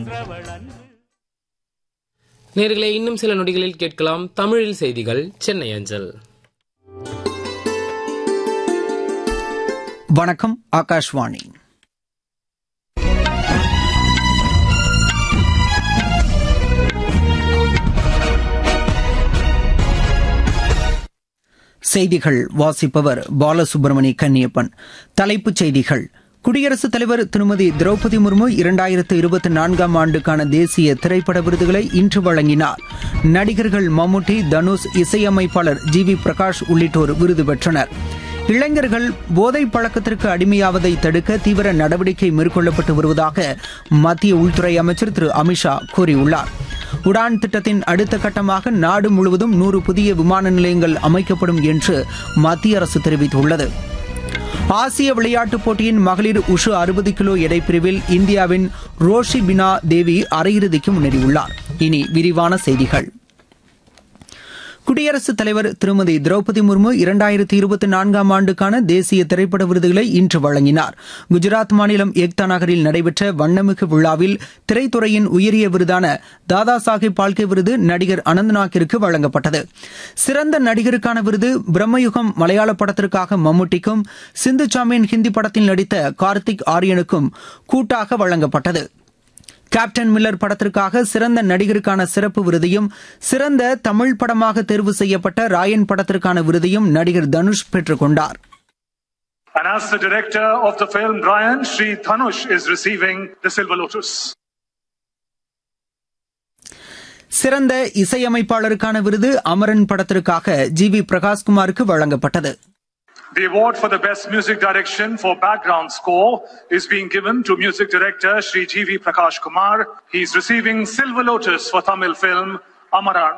நேர்களே இன்னும் சில நொடிகளில் கேட்கலாம் தமிழில் செய்திகள் சென்னை அஞ்சல் வணக்கம் ஆகாஷ்வாணி செய்திகள் வாசிப்பவர் பாலசுப்ரமணி கன்னியப்பன் தலைப்புச் செய்திகள் குடியரசுத் தலைவர் திருமதி திரௌபதி முர்மு இரண்டாயிரத்து இருபத்தி நான்காம் ஆண்டுக்கான தேசிய திரைப்பட விருதுகளை இன்று வழங்கினார் நடிகர்கள் மம்முட்டி தனுஷ் இசையமைப்பாளர் ஜி வி பிரகாஷ் உள்ளிட்டோர் விருது பெற்றனர் இளைஞர்கள் போதைப் பழக்கத்திற்கு அடிமையாவதை தடுக்க தீவிர நடவடிக்கை மேற்கொள்ளப்பட்டு வருவதாக மத்திய உள்துறை அமைச்சர் திரு அமித்ஷா கூறியுள்ளார் உடான் திட்டத்தின் அடுத்த கட்டமாக நாடு முழுவதும் நூறு புதிய விமான நிலையங்கள் அமைக்கப்படும் என்று மத்திய அரசு தெரிவித்துள்ளது ஆசிய விளையாட்டுப் போட்டியின் மகளிர் உஷு அறுபது கிலோ எடைப்பிரிவில் இந்தியாவின் ரோஷி பினா தேவி அரையிறுதிக்கு முன்னேறியுள்ளார் இனி விரிவான செய்திகள் குடியரசுத் தலைவர் திருமதி திரௌபதி முர்மு இரண்டாயிரத்தி இருபத்தி நான்காம் ஆண்டுக்கான தேசிய திரைப்பட விருதுகளை இன்று வழங்கினார் குஜராத் மாநிலம் ஏக்தா நகரில் நடைபெற்ற வண்ணமிகு விழாவில் திரைத்துறையின் உயரிய விருதான தாதா சாஹிப் பால்கே விருது நடிகர் அனந்த்நாக்கிற்கு வழங்கப்பட்டது சிறந்த நடிகருக்கான விருது பிரம்மயுகம் மலையாள படத்திற்காக மம்முட்டிக்கும் சிந்து சாமியன் ஹிந்தி படத்தில் நடித்த கார்த்திக் ஆரியனுக்கும் கூட்டாக வழங்கப்பட்டது கேப்டன் மில்லர் படத்திற்காக சிறந்த நடிகருக்கான சிறப்பு விருதையும் சிறந்த தமிழ் படமாக தேர்வு செய்யப்பட்ட ராயன் படத்திற்கான விருதையும் நடிகர் தனுஷ் பெற்றுக் கொண்டார் And as the director of the film, Brian Sri Dhanush is receiving the Silver Lotus. சிறந்த இசையமைப்பாளருக்கான விருது அமரன் படத்திற்காக ஜி வி பிரகாஷ்குமாருக்கு வழங்கப்பட்டது The award for the best music direction for background score is being given to music director Sri G.V. Prakash Kumar. He is receiving Silver Lotus for Tamil film Amaran.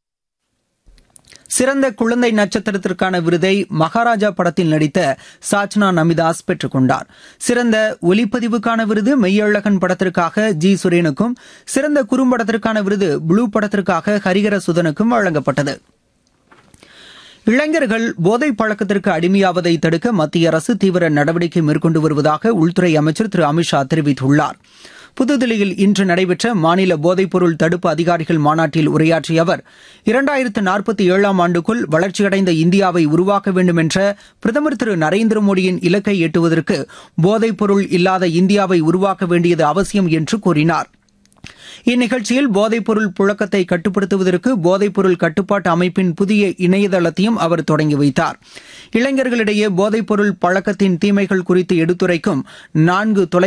சிறந்த குழந்தை நட்சத்திரத்திற்கான விருதை மகாராஜா படத்தில் நடித்த சாச்னா நமிதாஸ் பெற்றுக் கொண்டார் சிறந்த ஒலிப்பதிவுக்கான விருது மெய்யழகன் படத்திற்காக ஜி சுரேனுக்கும் சிறந்த குறும்படத்திற்கான விருது ப்ளூ படத்திற்காக ஹரிகர சுதனுக்கும் வழங்கப்பட்டது இளைஞர்கள் போதைப் பழக்கத்திற்கு அடிமையாவதை தடுக்க மத்திய அரசு தீவிர நடவடிக்கை மேற்கொண்டு வருவதாக உள்துறை அமைச்சர் திரு அமித்ஷா தெரிவித்துள்ளார் புதுதில்லியில் இன்று நடைபெற்ற மாநில போதைப்பொருள் தடுப்பு அதிகாரிகள் மாநாட்டில் உரையாற்றிய அவர் இரண்டாயிரத்து நாற்பத்தி ஏழாம் ஆண்டுக்குள் வளர்ச்சியடைந்த இந்தியாவை உருவாக்க வேண்டும் என்ற பிரதமர் திரு நரேந்திர மோடியின் இலக்கை எட்டுவதற்கு போதைப்பொருள் இல்லாத இந்தியாவை உருவாக்க வேண்டியது அவசியம் என்று கூறினார் இந்நிகழ்ச்சியில் போதைப்பொருள் புழக்கத்தை கட்டுப்படுத்துவதற்கு போதைப்பொருள் கட்டுப்பாட்டு அமைப்பின் புதிய இணையதளத்தையும் அவர் தொடங்கி வைத்தார் இளைஞர்களிடையே போதைப்பொருள் பழக்கத்தின் தீமைகள் குறித்து எடுத்துரைக்கும் நான்கு தொலை